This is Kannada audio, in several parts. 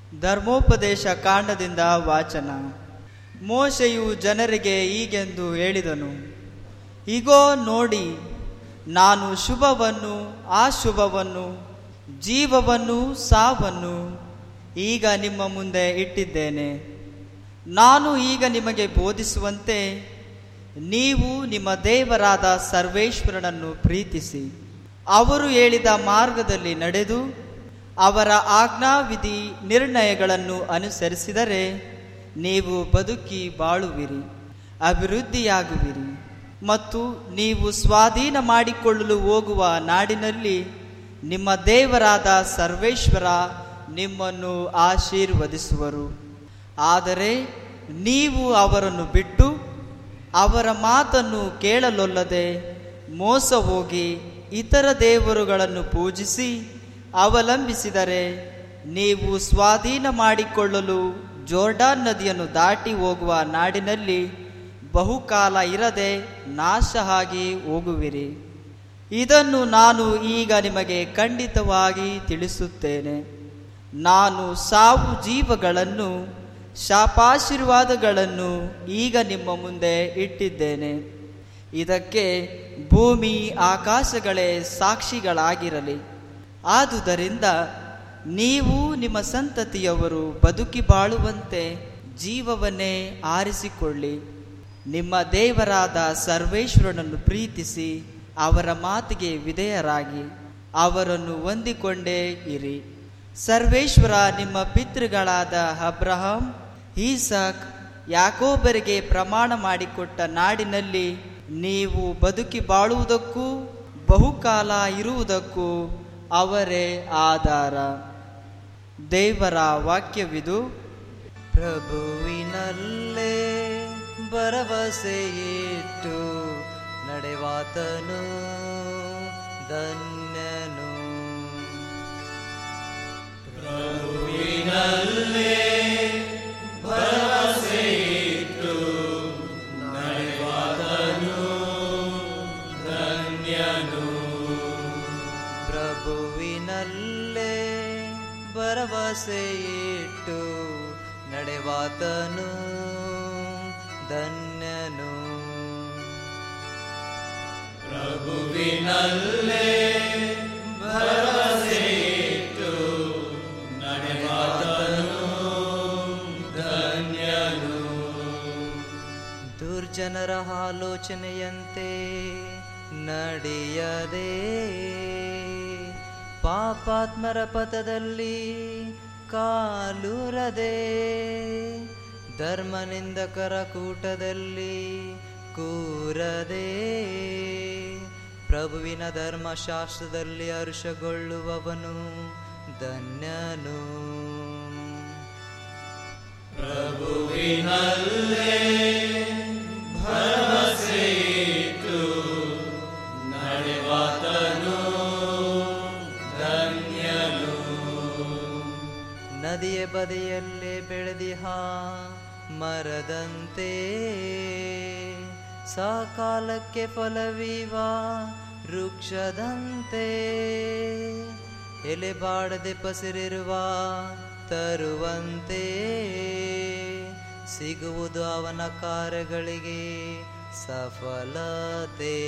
ಧರ್ಮೋಪದೇಶ ಕಾಂಡದಿಂದ ವಾಚನ ಮೋಶೆಯು ಜನರಿಗೆ ಹೀಗೆಂದು ಹೇಳಿದನು ಇಗೋ ನೋಡಿ ನಾನು ಶುಭವನ್ನು ಅಶುಭವನ್ನು ಜೀವವನ್ನು ಸಾವನ್ನು ಈಗ ನಿಮ್ಮ ಮುಂದೆ ಇಟ್ಟಿದ್ದೇನೆ ನಾನು ಈಗ ನಿಮಗೆ ಬೋಧಿಸುವಂತೆ ನೀವು ನಿಮ್ಮ ದೇವರಾದ ಸರ್ವೇಶ್ವರನನ್ನು ಪ್ರೀತಿಸಿ ಅವರು ಹೇಳಿದ ಮಾರ್ಗದಲ್ಲಿ ನಡೆದು ಅವರ ಆಜ್ಞಾವಿಧಿ ನಿರ್ಣಯಗಳನ್ನು ಅನುಸರಿಸಿದರೆ ನೀವು ಬದುಕಿ ಬಾಳುವಿರಿ ಅಭಿವೃದ್ಧಿಯಾಗುವಿರಿ ಮತ್ತು ನೀವು ಸ್ವಾಧೀನ ಮಾಡಿಕೊಳ್ಳಲು ಹೋಗುವ ನಾಡಿನಲ್ಲಿ ನಿಮ್ಮ ದೇವರಾದ ಸರ್ವೇಶ್ವರ ನಿಮ್ಮನ್ನು ಆಶೀರ್ವದಿಸುವರು ಆದರೆ ನೀವು ಅವರನ್ನು ಬಿಟ್ಟು ಅವರ ಮಾತನ್ನು ಕೇಳಲೊಲ್ಲದೆ ಮೋಸ ಹೋಗಿ ಇತರ ದೇವರುಗಳನ್ನು ಪೂಜಿಸಿ ಅವಲಂಬಿಸಿದರೆ ನೀವು ಸ್ವಾಧೀನ ಮಾಡಿಕೊಳ್ಳಲು ಜೋರ್ಡಾನ್ ನದಿಯನ್ನು ದಾಟಿ ಹೋಗುವ ನಾಡಿನಲ್ಲಿ ಬಹುಕಾಲ ಇರದೆ ನಾಶ ಆಗಿ ಹೋಗುವಿರಿ ಇದನ್ನು ನಾನು ಈಗ ನಿಮಗೆ ಖಂಡಿತವಾಗಿ ತಿಳಿಸುತ್ತೇನೆ ನಾನು ಸಾವು ಜೀವಗಳನ್ನು ಶಾಪಾಶೀರ್ವಾದಗಳನ್ನು ಈಗ ನಿಮ್ಮ ಮುಂದೆ ಇಟ್ಟಿದ್ದೇನೆ ಇದಕ್ಕೆ ಭೂಮಿ ಆಕಾಶಗಳೇ ಸಾಕ್ಷಿಗಳಾಗಿರಲಿ ಆದುದರಿಂದ ನೀವು ನಿಮ್ಮ ಸಂತತಿಯವರು ಬದುಕಿ ಬಾಳುವಂತೆ ಜೀವವನ್ನೇ ಆರಿಸಿಕೊಳ್ಳಿ ನಿಮ್ಮ ದೇವರಾದ ಸರ್ವೇಶ್ವರನನ್ನು ಪ್ರೀತಿಸಿ ಅವರ ಮಾತಿಗೆ ವಿಧೇಯರಾಗಿ ಅವರನ್ನು ಹೊಂದಿಕೊಂಡೇ ಇರಿ ಸರ್ವೇಶ್ವರ ನಿಮ್ಮ ಪಿತೃಗಳಾದ ಅಬ್ರಹಾಂ ಈಸಕ್ ಯಾಕೋಬರಿಗೆ ಪ್ರಮಾಣ ಮಾಡಿಕೊಟ್ಟ ನಾಡಿನಲ್ಲಿ ನೀವು ಬದುಕಿ ಬಾಳುವುದಕ್ಕೂ ಬಹುಕಾಲ ಇರುವುದಕ್ಕೂ ಅವರೇ ಆಧಾರ ದೇವರ ವಾಕ್ಯವಿದು ಪ್ರಭುವಿನಲ್ಲೇ ಭರವಸೆಯಿಟ್ಟು ನಡೆವಾತನು ಧನ್ಯನು ಪ್ರಭುವಿನಲ್ಲೇ ಭರವಸೆಯಿಟ್ಟು ನಡೆವಾತನು ಧನ್ಯನು ದುರ್ಜನರ ಆಲೋಚನೆಯಂತೆ ನಡೆಯದೆ ಪಾಪಾತ್ಮರ ಪಥದಲ್ಲಿ ಕಾಲುರದೆ ಧರ್ಮನಿಂದಕರ ಕೂಟದಲ್ಲಿ ಕೂರದೆ ಪ್ರಭುವಿನ ಧರ್ಮಶಾಸ್ತ್ರದಲ್ಲಿ ಹರ್ಷಗೊಳ್ಳುವವನು ಧನ್ಯನು ನದಿಯ ಬದಿಯಲ್ಲೇ ಬೆಳೆದಿಹ ಮರದಂತೆ ಸಕಾಲಕ್ಕೆ ಫಲವೀವ ವೃಕ್ಷದಂತೆ ಎಲೆ ಬಾಡದೆ ಪಸಿರಿರುವ ತರುವಂತೆ ಸಿಗುವುದು ಅವನ ಕಾರ್ಯಗಳಿಗೆ ಸಫಲತೆ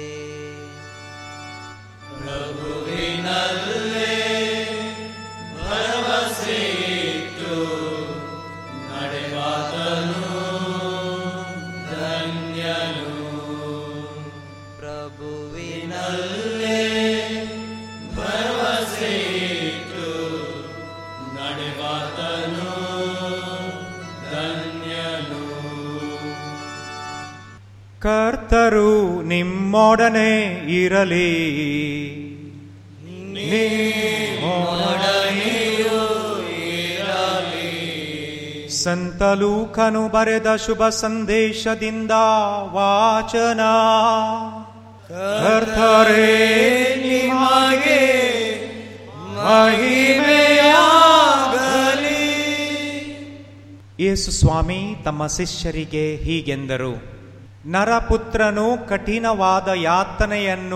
ಪ್ರಭುವಿನಲ್ಲೇ ಕರ್ತರು ನಿಮ್ಮೊಡನೆ ಇರಲಿ ಸಂತ ಲೂಕನು ಬರೆದ ಶುಭ ಸಂದೇಶದಿಂದ ವಾಚನ ಕರ್ತರೇ ನಿಮಗೆ ಮಹಿಮೆಯಾಗಲಿ ಯೇಸು ಸ್ವಾಮಿ ತಮ್ಮ ಶಿಷ್ಯರಿಗೆ ಹೀಗೆಂದರು ನರಪುತ್ರನು ಕಠಿಣವಾದ ಯಾತನೆಯನ್ನು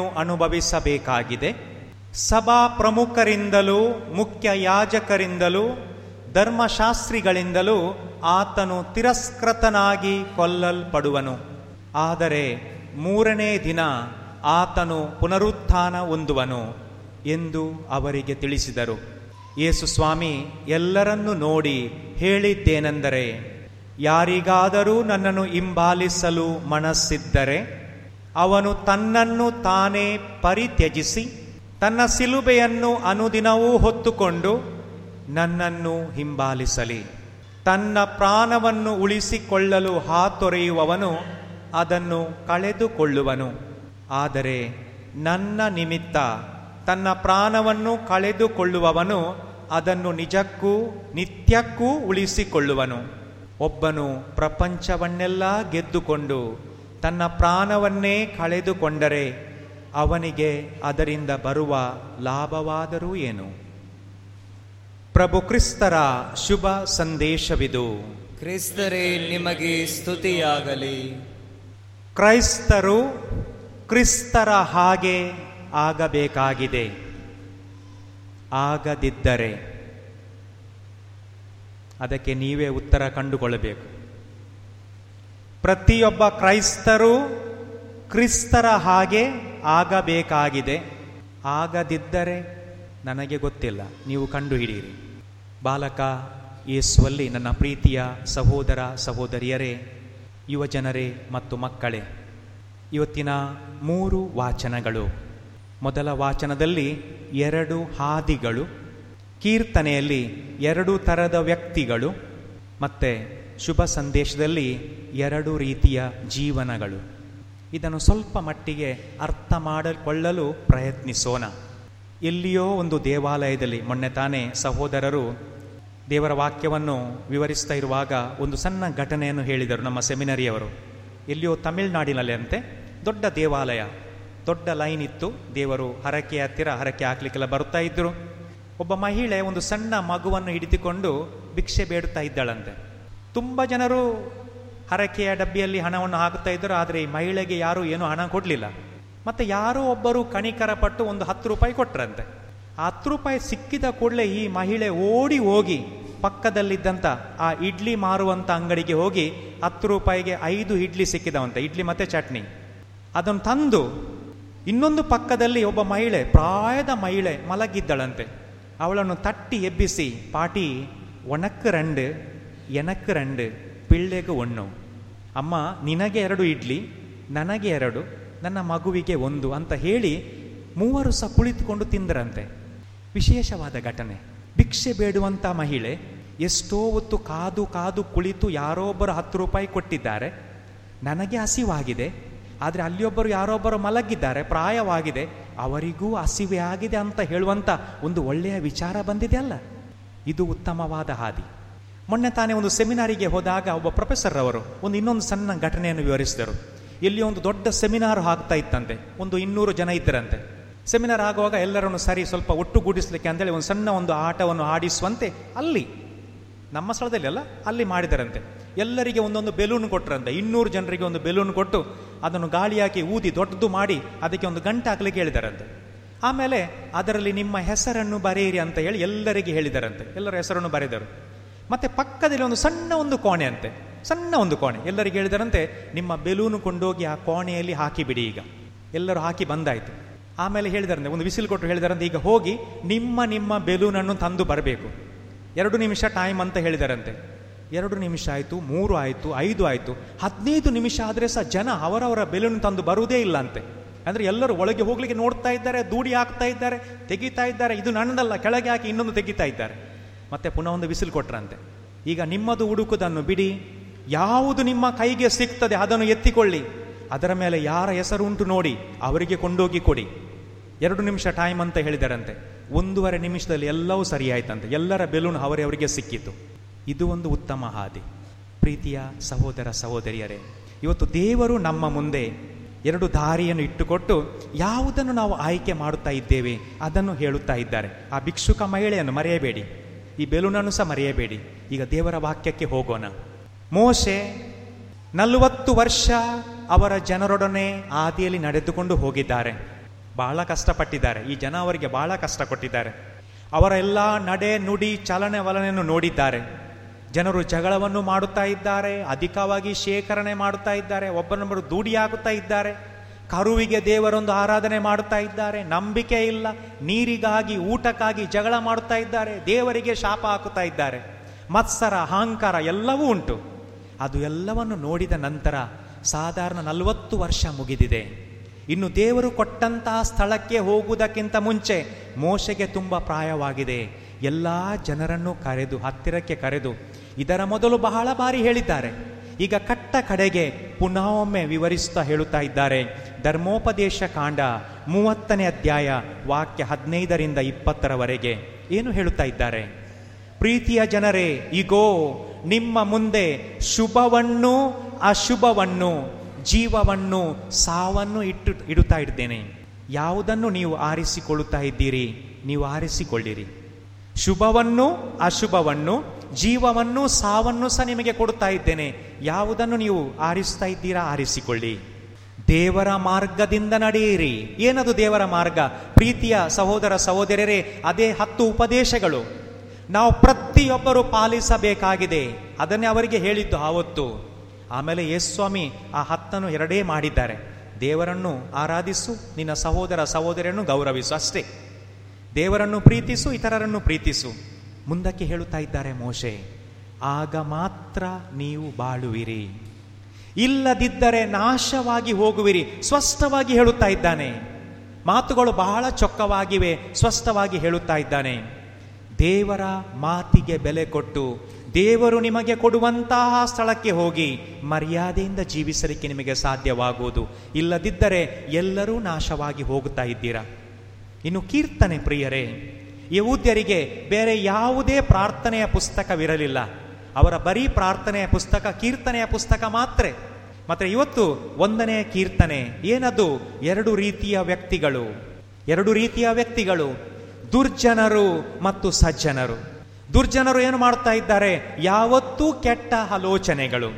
ಅನುಭವಿಸಬೇಕಾಗಿದೆ ಸಭಾ ಪ್ರಮುಖರಿಂದಲೂ ಮುಖ್ಯ ಯಾಜಕರಿಂದಲೂ ಧರ್ಮಶಾಸ್ತ್ರಿಗಳಿಂದಲೂ ಆತನು ತಿರಸ್ಕೃತನಾಗಿ ಕೊಲ್ಲಲ್ಪಡುವನು ಆದರೆ ಮೂರನೇ ದಿನ ಆತನು ಪುನರುತ್ಥಾನ ಹೊಂದುವನು ಎಂದು ಅವರಿಗೆ ತಿಳಿಸಿದರು ಯೇಸು ಸ್ವಾಮಿ ಎಲ್ಲರನ್ನೂ ನೋಡಿ ಹೇಳಿದ್ದೇನೆಂದರೆ ಯಾರಿಗಾದರೂ ನನ್ನನ್ನು ಹಿಂಬಾಲಿಸಲು ಮನಸ್ಸಿದ್ದರೆ ಅವನು ತನ್ನನ್ನು ತಾನೇ ಪರಿತ್ಯಜಿಸಿ ತನ್ನ ಸಿಲುಬೆಯನ್ನು ಅನುದಿನವೂ ಹೊತ್ತುಕೊಂಡು ನನ್ನನ್ನು ಹಿಂಬಾಲಿಸಲಿ ತನ್ನ ಪ್ರಾಣವನ್ನು ಉಳಿಸಿಕೊಳ್ಳಲು ಹಾತೊರೆಯುವವನು ಅದನ್ನು ಕಳೆದುಕೊಳ್ಳುವನು ಆದರೆ ನನ್ನ ನಿಮಿತ್ತ ತನ್ನ ಪ್ರಾಣವನ್ನು ಕಳೆದುಕೊಳ್ಳುವವನು ಅದನ್ನು ನಿಜಕ್ಕೂ ನಿತ್ಯಕ್ಕೂ ಉಳಿಸಿಕೊಳ್ಳುವನು ಒಬ್ಬನು ಪ್ರಪಂಚವನ್ನೆಲ್ಲ ಗೆದ್ದುಕೊಂಡು ತನ್ನ ಪ್ರಾಣವನ್ನೇ ಕಳೆದುಕೊಂಡರೆ ಅವನಿಗೆ ಅದರಿಂದ ಬರುವ ಲಾಭವಾದರೂ ಏನು ಪ್ರಭು ಕ್ರಿಸ್ತರ ಶುಭ ಸಂದೇಶವಿದು ಕ್ರಿಸ್ತರೇ ನಿಮಗೆ ಸ್ತುತಿಯಾಗಲಿ ಕ್ರೈಸ್ತರು ಕ್ರಿಸ್ತರ ಹಾಗೆ ಆಗಬೇಕಾಗಿದೆ ಆಗದಿದ್ದರೆ ಅದಕ್ಕೆ ನೀವೇ ಉತ್ತರ ಕಂಡುಕೊಳ್ಳಬೇಕು ಪ್ರತಿಯೊಬ್ಬ ಕ್ರೈಸ್ತರು ಕ್ರಿಸ್ತರ ಹಾಗೆ ಆಗಬೇಕಾಗಿದೆ ಆಗದಿದ್ದರೆ ನನಗೆ ಗೊತ್ತಿಲ್ಲ ನೀವು ಕಂಡುಹಿಡಿಯಿರಿ ಬಾಲಕ ಯೇಸುವಲ್ಲಿ ನನ್ನ ಪ್ರೀತಿಯ ಸಹೋದರ ಸಹೋದರಿಯರೇ ಯುವಜನರೇ ಮತ್ತು ಮಕ್ಕಳೇ ಇವತ್ತಿನ ಮೂರು ವಾಚನಗಳು ಮೊದಲ ವಾಚನದಲ್ಲಿ ಎರಡು ಹಾದಿಗಳು ಕೀರ್ತನೆಯಲ್ಲಿ ಎರಡು ಥರದ ವ್ಯಕ್ತಿಗಳು ಮತ್ತು ಶುಭ ಸಂದೇಶದಲ್ಲಿ ಎರಡು ರೀತಿಯ ಜೀವನಗಳು ಇದನ್ನು ಸ್ವಲ್ಪ ಮಟ್ಟಿಗೆ ಅರ್ಥ ಮಾಡಿಕೊಳ್ಳಲು ಪ್ರಯತ್ನಿಸೋಣ ಎಲ್ಲಿಯೋ ಒಂದು ದೇವಾಲಯದಲ್ಲಿ ಮೊನ್ನೆ ತಾನೇ ಸಹೋದರರು ದೇವರ ವಾಕ್ಯವನ್ನು ವಿವರಿಸ್ತಾ ಇರುವಾಗ ಒಂದು ಸಣ್ಣ ಘಟನೆಯನ್ನು ಹೇಳಿದರು ನಮ್ಮ ಸೆಮಿನರಿಯವರು ಎಲ್ಲಿಯೋ ತಮಿಳುನಾಡಿನಲ್ಲಿ ಅಂತೆ ದೊಡ್ಡ ದೇವಾಲಯ ದೊಡ್ಡ ಲೈನ್ ಇತ್ತು ದೇವರು ಹರಕೆ ಹತ್ತಿರ ಹರಕೆ ಹಾಕ್ಲಿಕ್ಕೆಲ್ಲ ಬರ್ತಾ ಇದ್ರು ಒಬ್ಬ ಮಹಿಳೆ ಒಂದು ಸಣ್ಣ ಮಗುವನ್ನು ಹಿಡಿದುಕೊಂಡು ಭಿಕ್ಷೆ ಬೇಡುತ್ತಾ ಇದ್ದಾಳಂತೆ ತುಂಬ ಜನರು ಹರಕೆಯ ಡಬ್ಬಿಯಲ್ಲಿ ಹಣವನ್ನು ಹಾಕುತ್ತಾ ಇದ್ದರು ಆದರೆ ಈ ಮಹಿಳೆಗೆ ಯಾರೂ ಏನೂ ಹಣ ಕೊಡಲಿಲ್ಲ ಮತ್ತೆ ಯಾರೋ ಒಬ್ಬರು ಕಣಿಕರ ಪಟ್ಟು ಒಂದು ಹತ್ತು ರೂಪಾಯಿ ಕೊಟ್ರಂತೆ ಆ ಹತ್ತು ರೂಪಾಯಿ ಸಿಕ್ಕಿದ ಕೂಡಲೇ ಈ ಮಹಿಳೆ ಓಡಿ ಹೋಗಿ ಪಕ್ಕದಲ್ಲಿದ್ದಂಥ ಆ ಇಡ್ಲಿ ಮಾರುವಂಥ ಅಂಗಡಿಗೆ ಹೋಗಿ ಹತ್ತು ರೂಪಾಯಿಗೆ ಐದು ಇಡ್ಲಿ ಸಿಕ್ಕಿದವಂತೆ ಇಡ್ಲಿ ಮತ್ತೆ ಚಟ್ನಿ ಅದನ್ನು ತಂದು ಇನ್ನೊಂದು ಪಕ್ಕದಲ್ಲಿ ಒಬ್ಬ ಮಹಿಳೆ ಪ್ರಾಯದ ಮಹಿಳೆ ಮಲಗಿದ್ದಳಂತೆ ಅವಳನ್ನು ತಟ್ಟಿ ಎಬ್ಬಿಸಿ ಪಾಟಿ ಒಣಕ್ಕೆ ರಂಡು ಎನಕ್ಕೆ ರಂಡು ಪಿಳ್ಳೆಗೆ ಒಣ್ಣು ಅಮ್ಮ ನಿನಗೆ ಎರಡು ಇಡ್ಲಿ ನನಗೆ ಎರಡು ನನ್ನ ಮಗುವಿಗೆ ಒಂದು ಅಂತ ಹೇಳಿ ಮೂವರು ಸಹ ಕುಳಿತುಕೊಂಡು ತಿಂದರಂತೆ ವಿಶೇಷವಾದ ಘಟನೆ ಭಿಕ್ಷೆ ಬೇಡುವಂಥ ಮಹಿಳೆ ಎಷ್ಟೋ ಹೊತ್ತು ಕಾದು ಕಾದು ಕುಳಿತು ಯಾರೋ ಒಬ್ಬರು ಹತ್ತು ರೂಪಾಯಿ ಕೊಟ್ಟಿದ್ದಾರೆ ನನಗೆ ಹಸಿವಾಗಿದೆ ಆದರೆ ಅಲ್ಲಿಯೊಬ್ಬರು ಯಾರೊಬ್ಬರು ಮಲಗಿದ್ದಾರೆ ಪ್ರಾಯವಾಗಿದೆ ಅವರಿಗೂ ಹಸಿವೆ ಆಗಿದೆ ಅಂತ ಹೇಳುವಂಥ ಒಂದು ಒಳ್ಳೆಯ ವಿಚಾರ ಬಂದಿದೆ ಅಲ್ಲ ಇದು ಉತ್ತಮವಾದ ಹಾದಿ ಮೊನ್ನೆ ತಾನೇ ಒಂದು ಸೆಮಿನಾರಿಗೆ ಹೋದಾಗ ಒಬ್ಬ ಪ್ರೊಫೆಸರ್ ಅವರು ಒಂದು ಇನ್ನೊಂದು ಸಣ್ಣ ಘಟನೆಯನ್ನು ವಿವರಿಸಿದರು ಇಲ್ಲಿ ಒಂದು ದೊಡ್ಡ ಸೆಮಿನಾರ್ ಆಗ್ತಾ ಇತ್ತಂತೆ ಒಂದು ಇನ್ನೂರು ಜನ ಇದ್ದರಂತೆ ಸೆಮಿನಾರ್ ಆಗುವಾಗ ಎಲ್ಲರನ್ನು ಸರಿ ಸ್ವಲ್ಪ ಒಟ್ಟುಗೂಡಿಸ್ಲಿಕ್ಕೆ ಅಂತೇಳಿ ಒಂದು ಸಣ್ಣ ಒಂದು ಆಟವನ್ನು ಆಡಿಸುವಂತೆ ಅಲ್ಲಿ ನಮ್ಮ ಸ್ಥಳದಲ್ಲಿ ಅಲ್ಲ ಅಲ್ಲಿ ಮಾಡಿದರಂತೆ ಎಲ್ಲರಿಗೆ ಒಂದೊಂದು ಬೆಲೂನ್ ಕೊಟ್ಟರಂತೆ ಇನ್ನೂರು ಜನರಿಗೆ ಒಂದು ಬೆಲೂನ್ ಕೊಟ್ಟು ಅದನ್ನು ಗಾಳಿ ಹಾಕಿ ಊದಿ ದೊಡ್ಡದು ಮಾಡಿ ಅದಕ್ಕೆ ಒಂದು ಗಂಟೆ ಹಾಕ್ಲಿಕ್ಕೆ ಹೇಳಿದಾರಂತೆ ಆಮೇಲೆ ಅದರಲ್ಲಿ ನಿಮ್ಮ ಹೆಸರನ್ನು ಬರೆಯಿರಿ ಅಂತ ಹೇಳಿ ಎಲ್ಲರಿಗೆ ಹೇಳಿದಾರಂತೆ ಎಲ್ಲರ ಹೆಸರನ್ನು ಬರೆದರು ಮತ್ತೆ ಪಕ್ಕದಲ್ಲಿ ಒಂದು ಸಣ್ಣ ಒಂದು ಕೋಣೆ ಅಂತೆ ಸಣ್ಣ ಒಂದು ಕೋಣೆ ಎಲ್ಲರಿಗೆ ಹೇಳಿದರಂತೆ ನಿಮ್ಮ ಬೆಲೂನು ಕೊಂಡೋಗಿ ಆ ಕೋಣೆಯಲ್ಲಿ ಹಾಕಿ ಬಿಡಿ ಈಗ ಎಲ್ಲರೂ ಹಾಕಿ ಬಂದಾಯ್ತು ಆಮೇಲೆ ಹೇಳಿದಾರಂತೆ ಒಂದು ವಿಸಿಲ್ ಕೊಟ್ಟು ಹೇಳಿದಾರಂತೆ ಈಗ ಹೋಗಿ ನಿಮ್ಮ ನಿಮ್ಮ ಬೆಲೂನನ್ನು ತಂದು ಬರಬೇಕು ಎರಡು ನಿಮಿಷ ಟೈಮ್ ಅಂತ ಹೇಳಿದಾರಂತೆ ಎರಡು ನಿಮಿಷ ಆಯಿತು ಮೂರು ಆಯಿತು ಐದು ಆಯಿತು ಹದಿನೈದು ನಿಮಿಷ ಆದರೆ ಸಹ ಜನ ಅವರವರ ಬೆಲೂನ್ ತಂದು ಬರುವುದೇ ಇಲ್ಲ ಅಂತೆ ಅಂದರೆ ಎಲ್ಲರೂ ಒಳಗೆ ಹೋಗ್ಲಿಕ್ಕೆ ನೋಡ್ತಾ ಇದ್ದಾರೆ ದೂಡಿ ಹಾಕ್ತಾ ಇದ್ದಾರೆ ತೆಗಿತಾ ಇದ್ದಾರೆ ಇದು ನನ್ನದಲ್ಲ ಕೆಳಗೆ ಹಾಕಿ ಇನ್ನೊಂದು ತೆಗಿತಾ ಇದ್ದಾರೆ ಮತ್ತೆ ಪುನಃ ಒಂದು ಬಿಸಿಲು ಕೊಟ್ರಂತೆ ಈಗ ನಿಮ್ಮದು ಹುಡುಕುದನ್ನು ಬಿಡಿ ಯಾವುದು ನಿಮ್ಮ ಕೈಗೆ ಸಿಗ್ತದೆ ಅದನ್ನು ಎತ್ತಿಕೊಳ್ಳಿ ಅದರ ಮೇಲೆ ಯಾರ ಹೆಸರು ಉಂಟು ನೋಡಿ ಅವರಿಗೆ ಕೊಂಡೋಗಿ ಕೊಡಿ ಎರಡು ನಿಮಿಷ ಟೈಮ್ ಅಂತ ಹೇಳಿದಾರಂತೆ ಒಂದೂವರೆ ನಿಮಿಷದಲ್ಲಿ ಎಲ್ಲವೂ ಸರಿಯಾಯ್ತಂತೆ ಎಲ್ಲರ ಬೆಲೂನ್ ಅವರವರಿಗೆ ಸಿಕ್ಕಿತು ಇದು ಒಂದು ಉತ್ತಮ ಹಾದಿ ಪ್ರೀತಿಯ ಸಹೋದರ ಸಹೋದರಿಯರೇ ಇವತ್ತು ದೇವರು ನಮ್ಮ ಮುಂದೆ ಎರಡು ದಾರಿಯನ್ನು ಇಟ್ಟುಕೊಟ್ಟು ಯಾವುದನ್ನು ನಾವು ಆಯ್ಕೆ ಮಾಡುತ್ತಾ ಇದ್ದೇವೆ ಅದನ್ನು ಹೇಳುತ್ತಾ ಇದ್ದಾರೆ ಆ ಭಿಕ್ಷುಕ ಮಹಿಳೆಯನ್ನು ಮರೆಯಬೇಡಿ ಈ ಬೆಲೂನನ್ನು ಸಹ ಮರೆಯಬೇಡಿ ಈಗ ದೇವರ ವಾಕ್ಯಕ್ಕೆ ಹೋಗೋಣ ಮೋಶೆ ನಲವತ್ತು ವರ್ಷ ಅವರ ಜನರೊಡನೆ ಆದಿಯಲ್ಲಿ ನಡೆದುಕೊಂಡು ಹೋಗಿದ್ದಾರೆ ಬಹಳ ಕಷ್ಟಪಟ್ಟಿದ್ದಾರೆ ಈ ಜನ ಅವರಿಗೆ ಬಹಳ ಕಷ್ಟ ಕೊಟ್ಟಿದ್ದಾರೆ ಅವರ ಎಲ್ಲ ನಡೆ ನುಡಿ ಚಲನೆ ವಲನೆಯನ್ನು ನೋಡಿದ್ದಾರೆ ಜನರು ಜಗಳವನ್ನು ಮಾಡುತ್ತಾ ಇದ್ದಾರೆ ಅಧಿಕವಾಗಿ ಶೇಖರಣೆ ಮಾಡುತ್ತಾ ಇದ್ದಾರೆ ಒಬ್ಬರನ್ನೊಬ್ಬರು ದೂಡಿಯಾಗುತ್ತಾ ಇದ್ದಾರೆ ಕರುವಿಗೆ ದೇವರೊಂದು ಆರಾಧನೆ ಮಾಡುತ್ತಾ ಇದ್ದಾರೆ ನಂಬಿಕೆ ಇಲ್ಲ ನೀರಿಗಾಗಿ ಊಟಕ್ಕಾಗಿ ಜಗಳ ಮಾಡುತ್ತಾ ಇದ್ದಾರೆ ದೇವರಿಗೆ ಶಾಪ ಹಾಕುತ್ತಾ ಇದ್ದಾರೆ ಮತ್ಸರ ಅಹಂಕಾರ ಎಲ್ಲವೂ ಉಂಟು ಅದು ಎಲ್ಲವನ್ನು ನೋಡಿದ ನಂತರ ಸಾಧಾರಣ ನಲವತ್ತು ವರ್ಷ ಮುಗಿದಿದೆ ಇನ್ನು ದೇವರು ಕೊಟ್ಟಂತಹ ಸ್ಥಳಕ್ಕೆ ಹೋಗುವುದಕ್ಕಿಂತ ಮುಂಚೆ ಮೋಶೆಗೆ ತುಂಬ ಪ್ರಾಯವಾಗಿದೆ ಎಲ್ಲ ಜನರನ್ನು ಕರೆದು ಹತ್ತಿರಕ್ಕೆ ಕರೆದು ಇದರ ಮೊದಲು ಬಹಳ ಬಾರಿ ಹೇಳಿದ್ದಾರೆ ಈಗ ಕಟ್ಟ ಕಡೆಗೆ ಪುನಃ ಒಮ್ಮೆ ವಿವರಿಸುತ್ತಾ ಹೇಳುತ್ತಾ ಇದ್ದಾರೆ ಧರ್ಮೋಪದೇಶ ಕಾಂಡ ಮೂವತ್ತನೇ ಅಧ್ಯಾಯ ವಾಕ್ಯ ಹದಿನೈದರಿಂದ ಇಪ್ಪತ್ತರವರೆಗೆ ಏನು ಹೇಳುತ್ತಾ ಇದ್ದಾರೆ ಪ್ರೀತಿಯ ಜನರೇ ಈಗೋ ನಿಮ್ಮ ಮುಂದೆ ಶುಭವನ್ನು ಅಶುಭವನ್ನು ಜೀವವನ್ನು ಸಾವನ್ನು ಇಟ್ಟು ಇಡುತ್ತಾ ಇದ್ದೇನೆ ಯಾವುದನ್ನು ನೀವು ಆರಿಸಿಕೊಳ್ಳುತ್ತಾ ಇದ್ದೀರಿ ನೀವು ಆರಿಸಿಕೊಳ್ಳಿರಿ ಶುಭವನ್ನು ಅಶುಭವನ್ನು ಜೀವವನ್ನು ಸಾವನ್ನು ಸಹ ನಿಮಗೆ ಕೊಡುತ್ತಾ ಇದ್ದೇನೆ ಯಾವುದನ್ನು ನೀವು ಆರಿಸ್ತಾ ಇದ್ದೀರಾ ಆರಿಸಿಕೊಳ್ಳಿ ದೇವರ ಮಾರ್ಗದಿಂದ ನಡೆಯಿರಿ ಏನದು ದೇವರ ಮಾರ್ಗ ಪ್ರೀತಿಯ ಸಹೋದರ ಸಹೋದರರೇ ಅದೇ ಹತ್ತು ಉಪದೇಶಗಳು ನಾವು ಪ್ರತಿಯೊಬ್ಬರು ಪಾಲಿಸಬೇಕಾಗಿದೆ ಅದನ್ನೇ ಅವರಿಗೆ ಹೇಳಿದ್ದು ಆವತ್ತು ಆಮೇಲೆ ಯೇಸ್ವಾಮಿ ಆ ಹತ್ತನ್ನು ಎರಡೇ ಮಾಡಿದ್ದಾರೆ ದೇವರನ್ನು ಆರಾಧಿಸು ನಿನ್ನ ಸಹೋದರ ಸಹೋದರಿಯನ್ನು ಗೌರವಿಸು ಅಷ್ಟೇ ದೇವರನ್ನು ಪ್ರೀತಿಸು ಇತರರನ್ನು ಪ್ರೀತಿಸು ಮುಂದಕ್ಕೆ ಹೇಳುತ್ತಾ ಇದ್ದಾರೆ ಮೋಶೆ ಆಗ ಮಾತ್ರ ನೀವು ಬಾಳುವಿರಿ ಇಲ್ಲದಿದ್ದರೆ ನಾಶವಾಗಿ ಹೋಗುವಿರಿ ಸ್ಪಷ್ಟವಾಗಿ ಹೇಳುತ್ತಾ ಇದ್ದಾನೆ ಮಾತುಗಳು ಬಹಳ ಚೊಕ್ಕವಾಗಿವೆ ಸ್ಪಷ್ಟವಾಗಿ ಹೇಳುತ್ತಾ ಇದ್ದಾನೆ ದೇವರ ಮಾತಿಗೆ ಬೆಲೆ ಕೊಟ್ಟು ದೇವರು ನಿಮಗೆ ಕೊಡುವಂತಹ ಸ್ಥಳಕ್ಕೆ ಹೋಗಿ ಮರ್ಯಾದೆಯಿಂದ ಜೀವಿಸಲಿಕ್ಕೆ ನಿಮಗೆ ಸಾಧ್ಯವಾಗುವುದು ಇಲ್ಲದಿದ್ದರೆ ಎಲ್ಲರೂ ನಾಶವಾಗಿ ಹೋಗುತ್ತಾ ಇದ್ದೀರಾ ಇನ್ನು ಕೀರ್ತನೆ ಪ್ರಿಯರೇ ಯಹೂದ್ಯರಿಗೆ ಬೇರೆ ಯಾವುದೇ ಪ್ರಾರ್ಥನೆಯ ಪುಸ್ತಕವಿರಲಿಲ್ಲ ಅವರ ಬರೀ ಪ್ರಾರ್ಥನೆಯ ಪುಸ್ತಕ ಕೀರ್ತನೆಯ ಪುಸ್ತಕ ಮಾತ್ರ ಮತ್ತೆ ಇವತ್ತು ಒಂದನೇ ಕೀರ್ತನೆ ಏನದು ಎರಡು ರೀತಿಯ ವ್ಯಕ್ತಿಗಳು ಎರಡು ರೀತಿಯ ವ್ಯಕ್ತಿಗಳು ದುರ್ಜನರು ಮತ್ತು ಸಜ್ಜನರು ದುರ್ಜನರು ಏನು ಮಾಡ್ತಾ ಇದ್ದಾರೆ ಯಾವತ್ತೂ ಕೆಟ್ಟ ಆಲೋಚನೆಗಳು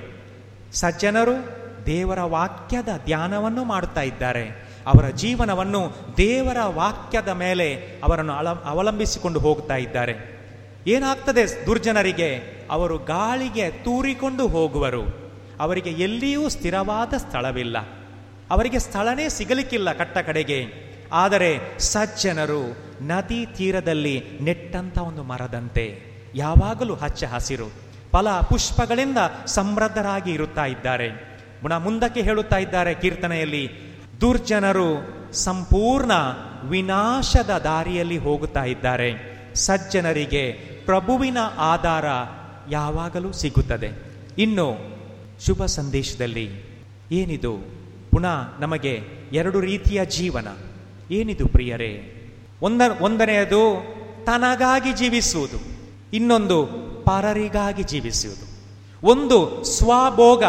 ಸಜ್ಜನರು ದೇವರ ವಾಕ್ಯದ ಧ್ಯಾನವನ್ನು ಮಾಡುತ್ತಾ ಇದ್ದಾರೆ ಅವರ ಜೀವನವನ್ನು ದೇವರ ವಾಕ್ಯದ ಮೇಲೆ ಅವರನ್ನು ಅಳ ಅವಲಂಬಿಸಿಕೊಂಡು ಹೋಗ್ತಾ ಇದ್ದಾರೆ ಏನಾಗ್ತದೆ ದುರ್ಜನರಿಗೆ ಅವರು ಗಾಳಿಗೆ ತೂರಿಕೊಂಡು ಹೋಗುವರು ಅವರಿಗೆ ಎಲ್ಲಿಯೂ ಸ್ಥಿರವಾದ ಸ್ಥಳವಿಲ್ಲ ಅವರಿಗೆ ಸ್ಥಳನೇ ಸಿಗಲಿಕ್ಕಿಲ್ಲ ಕಟ್ಟ ಕಡೆಗೆ ಆದರೆ ಸಜ್ಜನರು ನದಿ ತೀರದಲ್ಲಿ ನೆಟ್ಟಂತ ಒಂದು ಮರದಂತೆ ಯಾವಾಗಲೂ ಹಚ್ಚ ಹಸಿರು ಫಲ ಪುಷ್ಪಗಳಿಂದ ಸಮೃದ್ಧರಾಗಿ ಇರುತ್ತಾ ಇದ್ದಾರೆ ಪುನಃ ಮುಂದಕ್ಕೆ ಹೇಳುತ್ತಾ ಇದ್ದಾರೆ ಕೀರ್ತನೆಯಲ್ಲಿ ದುರ್ಜನರು ಸಂಪೂರ್ಣ ವಿನಾಶದ ದಾರಿಯಲ್ಲಿ ಹೋಗುತ್ತಾ ಇದ್ದಾರೆ ಸಜ್ಜನರಿಗೆ ಪ್ರಭುವಿನ ಆಧಾರ ಯಾವಾಗಲೂ ಸಿಗುತ್ತದೆ ಇನ್ನು ಶುಭ ಸಂದೇಶದಲ್ಲಿ ಏನಿದು ಪುನಃ ನಮಗೆ ಎರಡು ರೀತಿಯ ಜೀವನ ಏನಿದು ಪ್ರಿಯರೇ ಒಂದ ಒಂದನೆಯದು ತನಗಾಗಿ ಜೀವಿಸುವುದು ಇನ್ನೊಂದು ಪರರಿಗಾಗಿ ಜೀವಿಸುವುದು ಒಂದು ಸ್ವಭೋಗ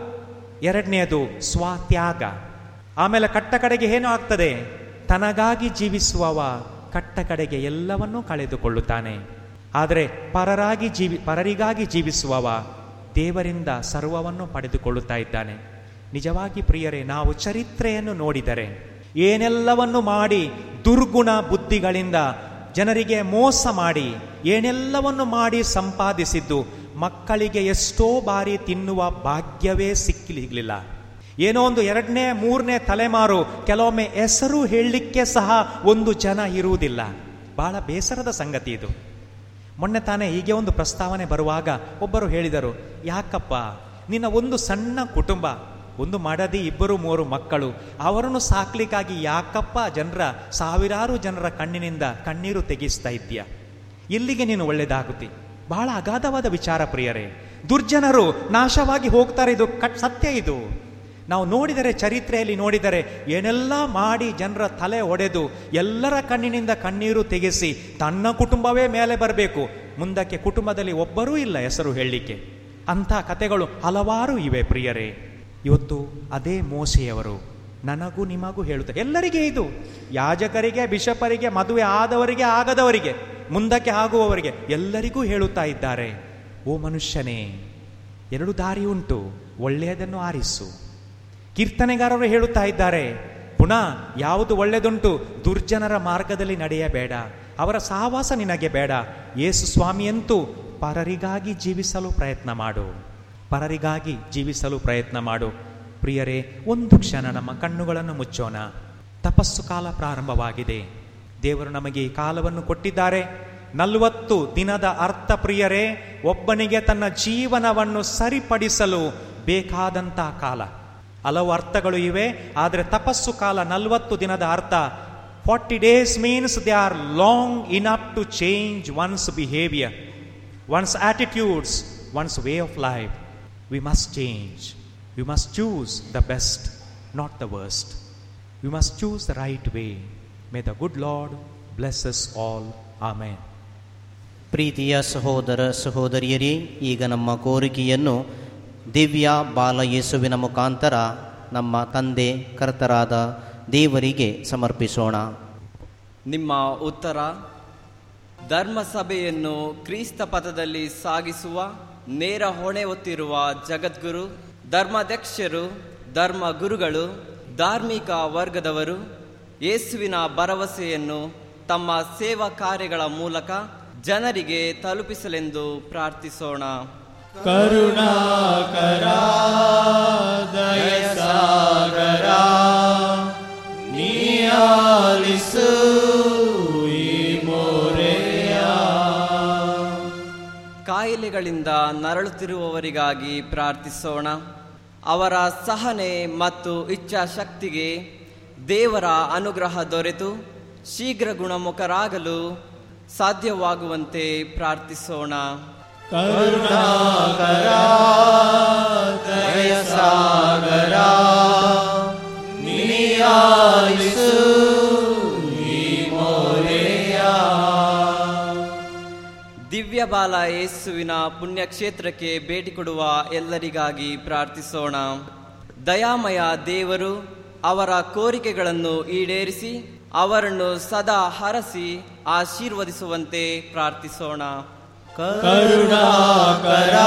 ಎರಡನೆಯದು ಸ್ವತ್ಯಾಗ ಆಮೇಲೆ ಕಟ್ಟ ಕಡೆಗೆ ಏನು ಆಗ್ತದೆ ತನಗಾಗಿ ಜೀವಿಸುವವ ಕಟ್ಟ ಕಡೆಗೆ ಎಲ್ಲವನ್ನೂ ಕಳೆದುಕೊಳ್ಳುತ್ತಾನೆ ಆದರೆ ಪರರಾಗಿ ಜೀವಿ ಪರರಿಗಾಗಿ ಜೀವಿಸುವವ ದೇವರಿಂದ ಸರ್ವವನ್ನು ಪಡೆದುಕೊಳ್ಳುತ್ತಾ ಇದ್ದಾನೆ ನಿಜವಾಗಿ ಪ್ರಿಯರೇ ನಾವು ಚರಿತ್ರೆಯನ್ನು ನೋಡಿದರೆ ಏನೆಲ್ಲವನ್ನು ಮಾಡಿ ದುರ್ಗುಣ ಬುದ್ಧಿಗಳಿಂದ ಜನರಿಗೆ ಮೋಸ ಮಾಡಿ ಏನೆಲ್ಲವನ್ನು ಮಾಡಿ ಸಂಪಾದಿಸಿದ್ದು ಮಕ್ಕಳಿಗೆ ಎಷ್ಟೋ ಬಾರಿ ತಿನ್ನುವ ಭಾಗ್ಯವೇ ಸಿಕ್ಕಲಿಲ್ಲ ಏನೋ ಒಂದು ಎರಡನೇ ಮೂರನೇ ತಲೆಮಾರು ಕೆಲವೊಮ್ಮೆ ಹೆಸರು ಹೇಳಲಿಕ್ಕೆ ಸಹ ಒಂದು ಜನ ಇರುವುದಿಲ್ಲ ಬಹಳ ಬೇಸರದ ಸಂಗತಿ ಇದು ಮೊನ್ನೆ ತಾನೇ ಹೀಗೆ ಒಂದು ಪ್ರಸ್ತಾವನೆ ಬರುವಾಗ ಒಬ್ಬರು ಹೇಳಿದರು ಯಾಕಪ್ಪ ನಿನ್ನ ಒಂದು ಸಣ್ಣ ಕುಟುಂಬ ಒಂದು ಮಡದಿ ಇಬ್ಬರು ಮೂರು ಮಕ್ಕಳು ಅವರನ್ನು ಸಾಕ್ಲಿಕ್ಕಾಗಿ ಯಾಕಪ್ಪ ಜನರ ಸಾವಿರಾರು ಜನರ ಕಣ್ಣಿನಿಂದ ಕಣ್ಣೀರು ತೆಗೆಸ್ತಾ ಇದ್ದೀಯ ಎಲ್ಲಿಗೆ ನೀನು ಒಳ್ಳೆಯದಾಗುತ್ತಿ ಬಹಳ ಅಗಾಧವಾದ ವಿಚಾರ ಪ್ರಿಯರೇ ದುರ್ಜನರು ನಾಶವಾಗಿ ಹೋಗ್ತಾರೆ ಇದು ಕಟ್ ಸತ್ಯ ಇದು ನಾವು ನೋಡಿದರೆ ಚರಿತ್ರೆಯಲ್ಲಿ ನೋಡಿದರೆ ಏನೆಲ್ಲ ಮಾಡಿ ಜನರ ತಲೆ ಒಡೆದು ಎಲ್ಲರ ಕಣ್ಣಿನಿಂದ ಕಣ್ಣೀರು ತೆಗೆಸಿ ತನ್ನ ಕುಟುಂಬವೇ ಮೇಲೆ ಬರಬೇಕು ಮುಂದಕ್ಕೆ ಕುಟುಂಬದಲ್ಲಿ ಒಬ್ಬರೂ ಇಲ್ಲ ಹೆಸರು ಹೇಳಲಿಕ್ಕೆ ಅಂಥ ಕತೆಗಳು ಹಲವಾರು ಇವೆ ಪ್ರಿಯರೇ ಇವತ್ತು ಅದೇ ಮೋಸೆಯವರು ನನಗೂ ನಿಮಗೂ ಹೇಳುತ್ತೆ ಎಲ್ಲರಿಗೆ ಇದು ಯಾಜಕರಿಗೆ ಬಿಷಪರಿಗೆ ಮದುವೆ ಆದವರಿಗೆ ಆಗದವರಿಗೆ ಮುಂದಕ್ಕೆ ಆಗುವವರಿಗೆ ಎಲ್ಲರಿಗೂ ಹೇಳುತ್ತಾ ಇದ್ದಾರೆ ಓ ಮನುಷ್ಯನೇ ಎರಡು ದಾರಿ ಉಂಟು ಒಳ್ಳೆಯದನ್ನು ಆರಿಸು ಕೀರ್ತನೆಗಾರರು ಹೇಳುತ್ತಾ ಇದ್ದಾರೆ ಪುನಃ ಯಾವುದು ಒಳ್ಳೆದುಂಟು ದುರ್ಜನರ ಮಾರ್ಗದಲ್ಲಿ ನಡೆಯಬೇಡ ಅವರ ಸಹವಾಸ ನಿನಗೆ ಬೇಡ ಯೇಸು ಸ್ವಾಮಿಯಂತೂ ಪರರಿಗಾಗಿ ಜೀವಿಸಲು ಪ್ರಯತ್ನ ಮಾಡು ಪರರಿಗಾಗಿ ಜೀವಿಸಲು ಪ್ರಯತ್ನ ಮಾಡು ಪ್ರಿಯರೇ ಒಂದು ಕ್ಷಣ ನಮ್ಮ ಕಣ್ಣುಗಳನ್ನು ಮುಚ್ಚೋಣ ತಪಸ್ಸು ಕಾಲ ಪ್ರಾರಂಭವಾಗಿದೆ ದೇವರು ನಮಗೆ ಈ ಕಾಲವನ್ನು ಕೊಟ್ಟಿದ್ದಾರೆ ನಲವತ್ತು ದಿನದ ಅರ್ಥ ಪ್ರಿಯರೇ ಒಬ್ಬನಿಗೆ ತನ್ನ ಜೀವನವನ್ನು ಸರಿಪಡಿಸಲು ಬೇಕಾದಂಥ ಕಾಲ ಹಲವು ಅರ್ಥಗಳು ಇವೆ ಆದರೆ ತಪಸ್ಸು ಕಾಲ ನಲವತ್ತು ದಿನದ ಅರ್ಥ forty days means they are long enough to change one's behaviour one's attitudes, one's way of life. We must change. We must choose the best, not the worst. We must choose the right way. May the good Lord bless us all. Amen. ಪ್ರೀತಿಯ ಸಹೋದರ ಸಹೋದರಿಯರೇ ಈಗ ನಮ್ಮ ಕೋರಿಕೆಯನ್ನು ದಿವ್ಯ ಬಾಲ ಯೇಸುವಿನ ಮುಖಾಂತರ ನಮ್ಮ ತಂದೆ ಕರ್ತರಾದ ದೇವರಿಗೆ ಸಮರ್ಪಿಸೋಣ ನಿಮ್ಮ ಉತ್ತರ ಧರ್ಮಸಭೆಯನ್ನು ಕ್ರಿಸ್ತ ಪಥದಲ್ಲಿ ಸಾಗಿಸುವ ನೇರ ಹೊಣೆ ಹೊತ್ತಿರುವ ಜಗದ್ಗುರು ಧರ್ಮಾಧ್ಯಕ್ಷರು ಧರ್ಮ ಗುರುಗಳು ಧಾರ್ಮಿಕ ವರ್ಗದವರು ಯೇಸುವಿನ ಭರವಸೆಯನ್ನು ತಮ್ಮ ಸೇವಾ ಕಾರ್ಯಗಳ ಮೂಲಕ ಜನರಿಗೆ ತಲುಪಿಸಲೆಂದು ಪ್ರಾರ್ಥಿಸೋಣ ಕರುಣಾಕರ ದಯಸಾಗರ ನೀಯಾಲಿಸು ಈ ಮೋರೆಯ ಕಾಯಿಲೆಗಳಿಂದ ನರಳುತ್ತಿರುವವರಿಗಾಗಿ ಪ್ರಾರ್ಥಿಸೋಣ ಅವರ ಸಹನೆ ಮತ್ತು ಇಚ್ಛಾಶಕ್ತಿಗೆ ದೇವರ ಅನುಗ್ರಹ ದೊರೆತು ಶೀಘ್ರ ಗುಣಮುಖರಾಗಲು ಸಾಧ್ಯವಾಗುವಂತೆ ಪ್ರಾರ್ಥಿಸೋಣ ಕರುಣಾಕರ ದಯಸಾಗರ ನೀಯಾಲಿಸು ಈ ಮೋರೆಯ ದಿವ್ಯ ಬಾಲ ಯೇಸುವಿನ ಪುಣ್ಯಕ್ಷೇತ್ರಕ್ಕೆ ಭೇಟಿ ಕೊಡುವ ಎಲ್ಲರಿಗಾಗಿ ಪ್ರಾರ್ಥಿಸೋಣ ದಯಾಮಯ ದೇವರು ಅವರ ಕೋರಿಕೆಗಳನ್ನು ಈಡೇರಿಸಿ ಅವರನ್ನು ಸದಾ ಹರಸಿ ಆಶೀರ್ವದಿಸುವಂತೆ ಪ್ರಾರ್ಥಿಸೋಣ ಕರುಣಾಕರ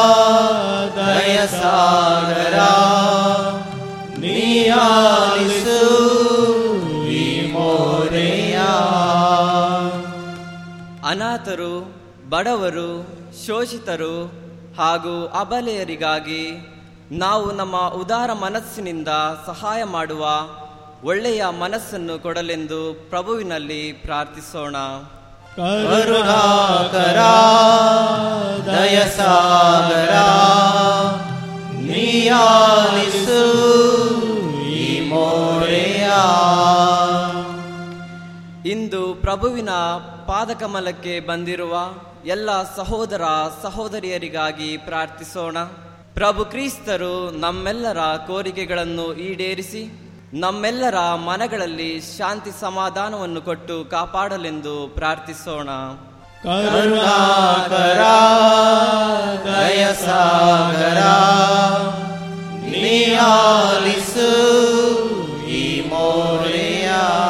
ದಯಸಾಗರ ನೀಯಾಲಿಸು ಈ ಮೋರೆಯ ಅನಾಥರು ಬಡವರು ಶೋಷಿತರು ಹಾಗೂ ಅಬಲೆಯರಿಗಾಗಿ ನಾವು ನಮ್ಮ ಉದಾರ ಮನಸ್ಸಿನಿಂದ ಸಹಾಯ ಮಾಡುವ ಒಳ್ಳೆಯ ಮನಸ್ಸನ್ನು ಕೊಡಲೆಂದು ಪ್ರಭುವಿನಲ್ಲಿ ಪ್ರಾರ್ಥಿಸೋಣ ಕರುಣಾಕರ ದಯಸಾಗರ ನೀಯಾಲಿಸು ಈ ಮೋರೆಯ ಇಂದು ಪ್ರಭುವಿನ ಪಾದಕಮಲಕ್ಕೆ ಬಂದಿರುವ ಎಲ್ಲ ಸಹೋದರ ಸಹೋದರಿಯರಿಗಾಗಿ ಪ್ರಾರ್ಥಿಸೋಣ ಪ್ರಭು ಕ್ರಿಸ್ತರು ನಮ್ಮೆಲ್ಲರ ಕೋರಿಕೆಗಳನ್ನು ಈಡೇರಿಸಿ ನಮ್ಮೆಲ್ಲರ ಮನಗಳಲ್ಲಿ ಶಾಂತಿ ಸಮಾಧಾನವನ್ನು ಕೊಟ್ಟು ಕಾಪಾಡಲೆಂದು ಪ್ರಾರ್ಥಿಸೋಣ ಕರುಣಾಕರ ದಯಸಾಗರ ನೀಯಾಲಿಸು ಈ ಮೋರೆಯ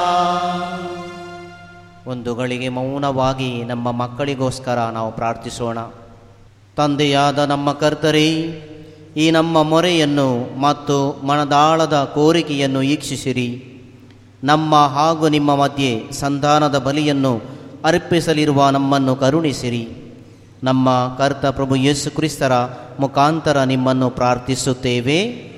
ಒಂದು ಗಳಿಗೆ ಮೌನವಾಗಿ ನಮ್ಮ ಮಕ್ಕಳಿಗೋಸ್ಕರ ನಾವು ಪ್ರಾರ್ಥಿಸೋಣ ತಂದೆಯಾದ ನಮ್ಮ ಕರ್ತರೇ ಈ ನಮ್ಮ ಮೊರೆಯನ್ನು ಮತ್ತು ಮನದಾಳದ ಕೋರಿಕೆಯನ್ನು ಈಕ್ಷಿಸಿರಿ ನಮ್ಮ ಹಾಗೂ ನಿಮ್ಮ ಮಧ್ಯೆ ಸಂಧಾನದ ಬಲಿಯನ್ನು ಅರ್ಪಿಸಲಿರುವ ನಮ್ಮನ್ನು ಕರುಣಿಸಿರಿ ನಮ್ಮ ಕರ್ತ ಪ್ರಭು ಯೇಸು ಕ್ರಿಸ್ತರ ಮುಖಾಂತರ ನಿಮ್ಮನ್ನು ಪ್ರಾರ್ಥಿಸುತ್ತೇವೆ